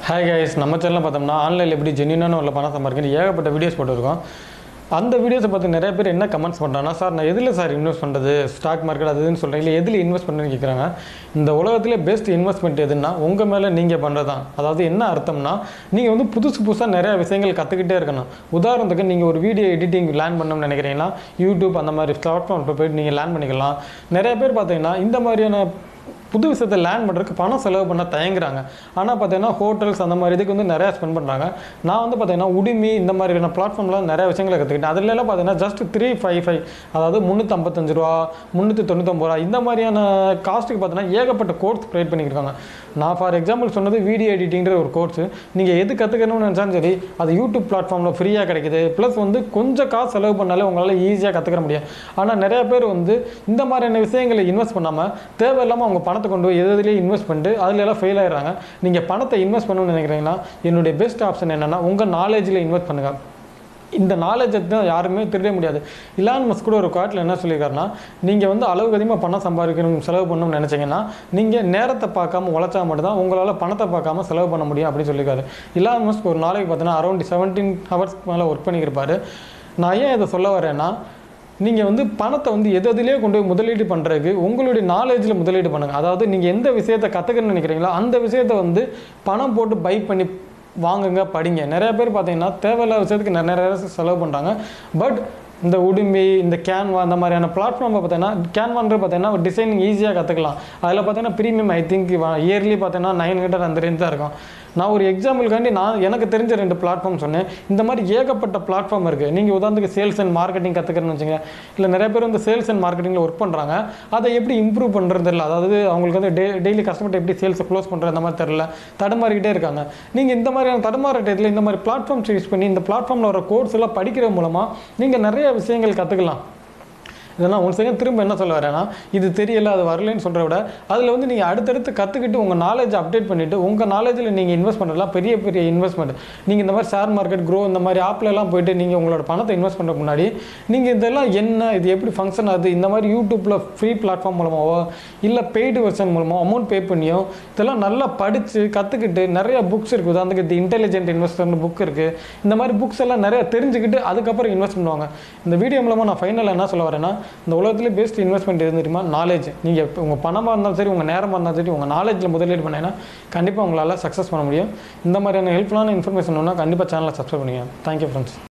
hi guys நம்ம சேனலில் பார்த்தோம்னா ஆன்லைனில் எப்படி ஜென்யூனான உள்ள பணம் சம்பாதிக்கணும் ஏகப்பட்ட வீடியோஸ் போட்டிருக்கோம் அந்த வீடியோஸை பார்த்து நிறைய பேர் என்ன கமெண்ட்ஸ் பண்ணுறாங்கன்னா சார் நான் எதில் சார் இன்வெஸ்ட் பண்ணுறது ஸ்டாக் மார்க்கெட் அது இதுன்னு சொல்கிறீங்க இல்லை எதில் இன்வெஸ்ட் பண்ணுறேன்னு கேட்குறாங்க இந்த உலகத்திலே பெஸ்ட் இன்வெஸ்ட்மெண்ட் எதுன்னா உங்கள் மேலே நீங்கள் பண்ணுறது தான் அதாவது என்ன அர்த்தம்னா நீங்கள் வந்து புதுசு புதுசாக நிறைய விஷயங்கள் கற்றுக்கிட்டே இருக்கணும் உதாரணத்துக்கு நீங்கள் ஒரு வீடியோ எடிட்டிங் லேர்ன் பண்ணணும்னு நினைக்கிறீங்கன்னா யூடியூப் அந்த மாதிரி பிளாட்ஃபார்மில் போயிட்டு நீங்கள் லேர்ன் பண்ணிக்கலாம் நிறைய பேர் பார்த்தீங்கன்னா இந்த மாதிரியான புது விஷயத்தை லேர்ன் பண்ணுறதுக்கு பணம் செலவு பண்ண தயங்குறாங்க ஆனால் பார்த்தீங்கன்னா ஹோட்டல்ஸ் அந்த மாதிரி இதுக்கு வந்து நிறையா ஸ்பெண்ட் பண்ணுறாங்க நான் வந்து பார்த்தீங்கன்னா உடுமி இந்த மாதிரியான பிளாட்ஃபார்ம்லாம் நிறைய விஷயங்களை கற்றுக்கிட்டேன் அதுலலாம் பார்த்தீங்கன்னா ஜஸ்ட் த்ரீ ஃபைவ் ஃபைவ் அதாவது முந்நூற்றம்பத்தஞ்சு ரூபா முந்நூற்றி தொண்ணூத்தொம்பது ரூபா இந்த மாதிரியான காஸ்ட்டுக்கு பார்த்தீங்கன்னா ஏகப்பட்ட கோர்ஸ் க்ரியேட் பண்ணியிருக்காங்க நான் ஃபார் எக்ஸாம்பிள் சொன்னது வீடியோ எடிட்டிங்கிற ஒரு கோர்ஸ் நீங்கள் எது கற்றுக்கணும்னு நினச்சாலும் சரி அது யூடியூப் பிளாட்ஃபார்மில் ஃப்ரீயாக கிடைக்குது ப்ளஸ் வந்து கொஞ்சம் காசு செலவு பண்ணாலே உங்களால் ஈஸியாக கற்றுக்கிற முடியும் ஆனால் நிறைய பேர் வந்து இந்த மாதிரியான விஷயங்களை இன்வெஸ்ட் பண்ணாமல் தேவையில்லாமல் அவங்க பணத்தை கொண்டு போய் எது எதுலேயே இன்வெஸ்ட் பண்ணிட்டு அதுல எல்லாம் ஃபெயில் ஆயிடுறாங்க நீங்கள் பணத்தை இன்வெஸ்ட் பண்ணணும்னு நினைக்கிறீங்கன்னா என்னுடைய பெஸ்ட் ஆப்ஷன் என்னென்னா உங்கள் நாலேஜில் இன்வெஸ்ட் பண்ணுங்கள் இந்த நாலேஜை தான் யாருமே திருட முடியாது இலான் மஸ்க் கூட ஒரு காட்டில் என்ன சொல்லியிருக்காருன்னா நீங்கள் வந்து அளவுக்கு அதிகமாக பணம் சம்பாதிக்கணும் செலவு பண்ணணும்னு நினச்சிங்கன்னா நீங்கள் நேரத்தை பார்க்காம உழைச்சா மட்டும்தான் உங்களால் பணத்தை பார்க்காம செலவு பண்ண முடியும் அப்படின்னு சொல்லியிருக்காரு இலான் மஸ்க் ஒரு நாளைக்கு பார்த்தீங்கன்னா அரௌண்ட் செவன்டீன் ஹவர்ஸ்க்கு மேலே ஒர்க் பண்ணியிருப்பாரு நான் ஏன் இதை சொல்ல வரேன்னா நீங்கள் வந்து பணத்தை வந்து எது எதுலேயே கொண்டு போய் முதலீடு பண்ணுறதுக்கு உங்களுடைய நாலேஜில் முதலீடு பண்ணுங்கள் அதாவது நீங்கள் எந்த விஷயத்தை கற்றுக்கணும்னு நினைக்கிறீங்களோ அந்த விஷயத்தை வந்து பணம் போட்டு பை பண்ணி வாங்குங்க படிங்க நிறைய பேர் பார்த்தீங்கன்னா தேவையில்லாத விஷயத்துக்கு நிறைய நிறைய செலவு பண்ணுறாங்க பட் இந்த உடும்பி இந்த கேன்வா அந்த மாதிரியான பிளாட்ஃபார்மை பார்த்தீங்கன்னா கேன்வான்றது பார்த்தீங்கன்னா டிசைனிங் ஈஸியாக கற்றுக்கலாம் அதில் பார்த்தீங்கன்னா ப்ரீமியம் ஐ திங்க் இயர்லி பார்த்தீங்கன்னா நைன் ஹண்ட்ரட் அந்த ரேஞ்ச் தான் இருக்கும் நான் ஒரு எக்ஸாம்பிளுக்காண்டி நான் எனக்கு தெரிஞ்ச ரெண்டு பிளாட்ஃபார்ம் சொன்னேன் இந்த மாதிரி ஏகப்பட்ட பிளாட்ஃபார்ம் இருக்குது நீங்கள் உதாரணத்துக்கு சேல்ஸ் அண்ட் மார்க்கெட்டிங் கற்றுக்கிறேன்னு வச்சுங்க இல்லை நிறைய பேர் வந்து சேல்ஸ் அண்ட் மார்க்கெட்டிங்கில் ஒர்க் பண்ணுறாங்க அதை எப்படி இம்ப்ரூவ் பண்ணுறது இல்லை அதாவது அவங்களுக்கு வந்து டே டெய்லி கஸ்டமர்கிட்ட எப்படி சேல்ஸை க்ளோஸ் பண்ணுறது அந்த மாதிரி தெரில தடுமாறிக்கிட்டே இருக்காங்க நீங்கள் இந்த மாதிரியான தடுமாற டயத்தில் இந்த மாதிரி பிளாட்ஃபார்ம்ஸ் யூஸ் பண்ணி இந்த பிளாட்ஃபார்மில் வர கோர்ஸ் எல்லாம் படிக்கிற மூலமாக நீங்கள் நிறைய விஷயங்கள் கற்றுக்கலாம் இதெல்லாம் ஒரு செகண்ட் திரும்ப என்ன சொல்ல வரேன்னா இது தெரியல அது வரலன்னு சொல்கிறத விட அதில் வந்து நீங்கள் அடுத்தடுத்து கற்றுக்கிட்டு உங்கள் நாலேஜ் அப்டேட் பண்ணிவிட்டு உங்கள் நாலேஜில் நீங்கள் இன்வெஸ்ட் பண்ணலாம் பெரிய பெரிய இன்வெஸ்ட்மெண்ட் நீங்கள் இந்த மாதிரி ஷேர் மார்க்கெட் க்ரோ இந்த மாதிரி ஆப்லலாம் போயிட்டு நீங்கள் உங்களோட பணத்தை இன்வெஸ்ட் பண்ணுறதுக்கு முன்னாடி நீங்கள் இதெல்லாம் என்ன இது எப்படி ஃபங்க்ஷன் ஆகுது இந்த மாதிரி யூடியூப்பில் ஃப்ரீ பிளாட்ஃபார்ம் மூலமாவோ இல்லை பெய்டு வெர்ஷன் மூலமாக அமௌண்ட் பே பண்ணியோ இதெல்லாம் நல்லா படித்து கற்றுக்கிட்டு நிறைய புக்ஸ் இருக்குது உதாரணத்துக்கு தி இன்டெலிஜென்ட் இன்வெஸ்டர்னு புக் இருக்குது இந்த மாதிரி புக்ஸ் எல்லாம் நிறைய தெரிஞ்சுக்கிட்டு அதுக்கப்புறம் இன்வெஸ்ட் பண்ணுவாங்க இந்த வீடியோ மூலமாக நான் ஃபைனலாக என்ன சொல்ல வரேன்னா இந்த உலகத்திலே பெஸ்ட் இன்வெஸ்ட்மெண்ட் எது தெரியுமா நாலேஜ் நீங்கள் இப்போ உங்கள் பணமாக இருந்தாலும் சரி உங்கள் நேரமாக இருந்தாலும் சரி உங்கள் நாலேஜில் முதலீடு பண்ணீங்கன்னா கண்டிப்பாக உங்களால் சக்ஸஸ் பண்ண முடியும் இந்த மாதிரியான ஹெல்ப்ஃபுல்லான இன்ஃபர்மேஷன் வேணால் கண்டிப்பாக சேனலை சப்ஸ்கிரைப் பண்ணுங்க தேங்க்யூ ஃப்ரெண்ட்ஸ்